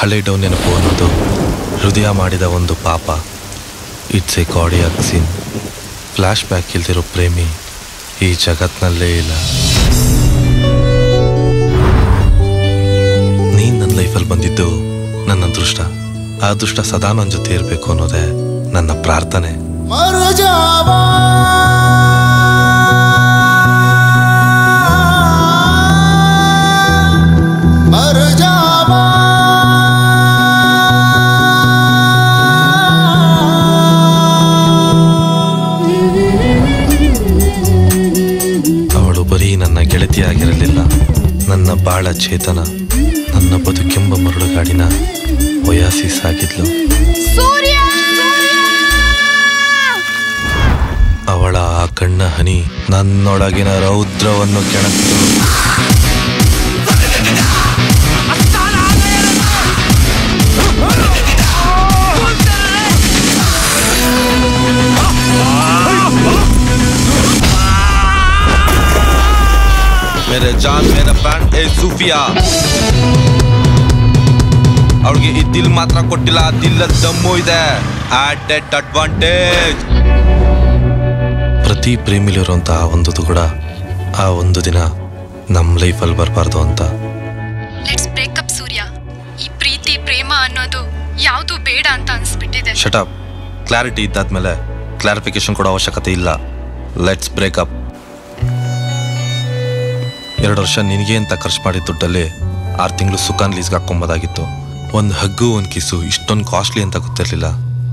ಹಳೆ ಡೌನ್ ನೆನಪು ಅನ್ನೋದು ಹೃದಯ ಮಾಡಿದ ಒಂದು ಪಾಪ it's a cardiac sin flashback ಇಲ್ದಿರೋ ಪ್ರೇಮಿ ಈ ಜಗತ್ನಲ್ಲೇ ಇಲ್ಲ ನೀನ್ ನನ್ನ ಲೈಫಲ್ಲಿ ಬಂದಿದ್ದು ನನ್ನ ಅದೃಷ್ಟ ಆ ಅದೃಷ್ಟ ಸದಾ ನನ್ನ ಜೊತೆ ಇರಬೇಕು ಅನ್ನೋದೇ ನನ್ನ ಪ್ರಾರ್ಥನೆ मर जावा मर जावा ಅವಳು ಬರೀ ನನ್ನ ಗೆಳತಿಯಾಗಿರಲಿಲ್ಲ ನನ್ನ ಬಾಳ ಚೇತನ ನನ್ನ ಬದುಕೆಂಬ ಮರಳುಗಾಡಿನ ಒಯಾಸಿಸ್ ಆಗಿದ್ಲು ಸೂರ್ಯ ಅವಳ ಆ ಕಣ್ಣ ಹನಿ ನನ್ನೊಳಗಿನ ರೌದ್ರವನ್ನು ಕೆಣಕಿತು ಮೇರೆ ಜಾನ್ ಮೇರ ಪ್ರಾಣ್ ಏ ಸೂಫಿಯಾ ಅವಳಿಗೆ ಈ ದಿಲ್ ಮಾತ್ರ ಕೊಟ್ಟಿಲ್ಲ ಆ ದಿಲ್ಲದ ದಮ್ಮು ಇದೆ ಆಟ್ ಎಟ್ ಅಡ್ವಾಂಟೇಜ್ ಪ್ರತಿ ಪ್ರೇಮಿಲಿರುವಂಥ ಆ ಒಂದು ಕೂಡ ಆ ಒಂದು ದಿನ ನಮ್ಮ ಲೈಫಲ್ಲಿ ಬರಬಾರ್ದು ಅಂತ ಲೆಟ್ಸ್ ಬ್ರೇಕಪ್ ಸೂರ್ಯ ಈ ಪ್ರೀತಿ ಪ್ರೇಮ ಅನ್ನೋದು ಯಾವುದು ಬೇಡ ಅಂತ ಅನ್ಸ್ಬಿಟ್ಟಿದೆ ಶಟಪ್ ಕ್ಲಾರಿಟಿ ಇದ್ದಾದ್ಮೇಲೆ ಕ್ಲಾರಿಫಿಕೇಶನ್ ಕೊಡೋ ಅವಶ್ಯಕತೆ ಇಲ್ಲ ಲೆಟ್ಸ್ ಬ್ರೇಕಪ್ ಎರಡು ವರ್ಷ ನಿನಗೆ ಅಂತ ಖರ್ಚು ಮಾಡಿದ ದುಡ್ಡಲ್ಲಿ ಆರು ತಿಂಗಳು ಸುಖಾನ್ ಲೀಸ್ಗೆ ಹಾಕೊಂಬೋದಾಗಿತ್ತು ಒಂದು ಹಗ್ಗು ಒಂದು ಕಿಸು ಇಷ್ಟೊಂದು ಕಾಸ್ಟ್ಲಿ ಅಂತ ಗೊತ್ತಿರಲಿಲ್ಲ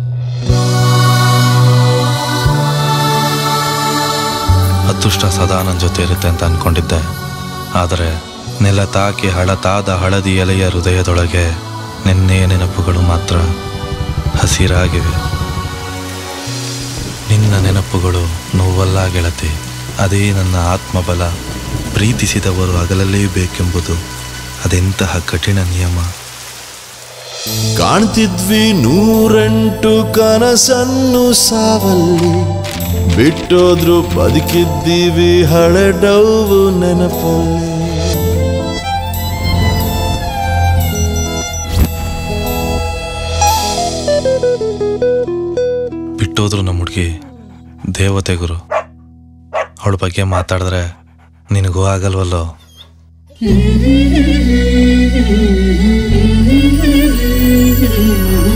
ಅದೃಷ್ಟ ಸದಾ ನನ್ನ ಜೊತೆ ಇರುತ್ತೆ ಅಂತ ಅನ್ಕೊಂಡಿದ್ದೆ ಆದರೆ ನೆಲ ತಾಕಿ ಹಳತಾದ ಹಳದಿ ಎಲೆಯ ಹೃದಯದೊಳಗೆ ನಿನ್ನೆಯ ನೆನಪುಗಳು ಮಾತ್ರ ಹಸಿರಾಗಿವೆ ನಿನ್ನ ನೆನಪುಗಳು ನೋವಲ್ಲ ಗೆಳತಿ ಅದೇ ನನ್ನ ಆತ್ಮಬಲ ಪ್ರೀತಿಸಿದವರು ಅಗಲಲೇಬೇಕೆಂಬುದು ಅದೆಂತಹ ಕಠಿಣ ನಿಯಮ ಕಾಣ್ತಿದ್ವಿ ನೂರೆಂಟು ಕನಸನ್ನು ಸಾವಲ್ಲಿ ಬಿಟ್ಟೋದ್ರು ಬದುಕಿದ್ದೀವಿ ಹಳೆಡವು ನೆನಪಲ್ಲಿ ಬಿಟ್ಟೋದ್ರು ನಮ್ಮ ಹುಡುಗಿ ದೇವತೆ ಗುರು ಅವಳ ಬಗ್ಗೆ ಮಾತಾಡಿದ್ರೆ ನಿನಗೂ ಆಗಲ್ವಲ್ಲೋ Thank you.